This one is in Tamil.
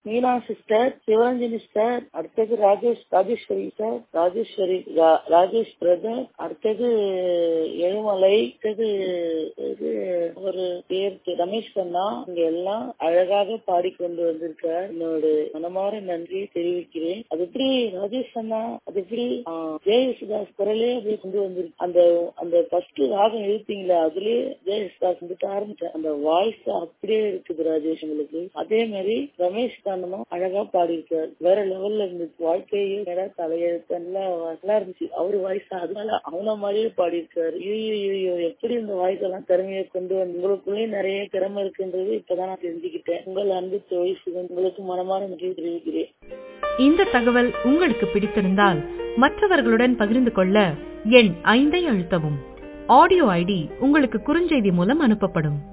மீனா சிஸ்டர் சிவரஞ்சனி சார் அடுத்தது ராஜேஷ் ராஜேஸ்வரி சார் ராஜேஸ்வரி ரா- ராஜேஷ் பிரதர் அடுத்தது எழுமலை அடுத்தது இது ஒரு பேர் தெ- ரமேஷ் கண்ணா இங்க எல்லாம் அழகாக பாடிக்கொண்டு வந்திருக்கார் என்னோட மனமாற நன்றி தெரிவிக்கிறேன் அது எப்படி ராஜேஷ் அண்ணா அது எப்படி ஆ, ஜெயசுதாஸ் குரலே அப்படியே கொண்டு வந்திருக்கு அந்த அந்த ஃபர்ஸ்ட் ராகம் எழுத்தீங்களா அதுலயே ஜெயசுதாஸ் வந்துட்டு ஆரம்பிச்சேன் அந்த வாய்ஸ் அப்படியே இருக்குது ராஜேஷ் உங்களுக்கு அதே மாதிரி ரமேஷ் கண்ணனும் அழகா பாடியிருக்காரு வேற லெவல்ல இருந்துச்சு வாழ்க்கையே நேரா தலையெழுத்து நல்லா நல்லா இருந்துச்சு அவரு வாய்ஸ் அதனால அவன மாதிரியே பாடியிருக்காரு ஐயோ ஐயோ எப்படி இந்த வாய்ஸ் எல்லாம் திறமையை கொண்டு வந்து உங்களுக்குள்ளேயும் நிறைய திறமை இருக்குன்றது இப்பதான் நான் தெரிஞ்சுக்கிட்டேன் உங்கள் அன்பு தோழி சிவன் உங்களுக்கு மனமாற நன்றி தெரிவிக்கிறேன் இந்த தகவல் உங்களுக்கு பிடித்திருந்தால் மற்றவர்களுடன் பகிர்ந்து கொள்ள எண் ஐந்தை அழுத்தவும் ஆடியோ ஐடி உங்களுக்கு குறுஞ்செய்தி மூலம் அனுப்பப்படும்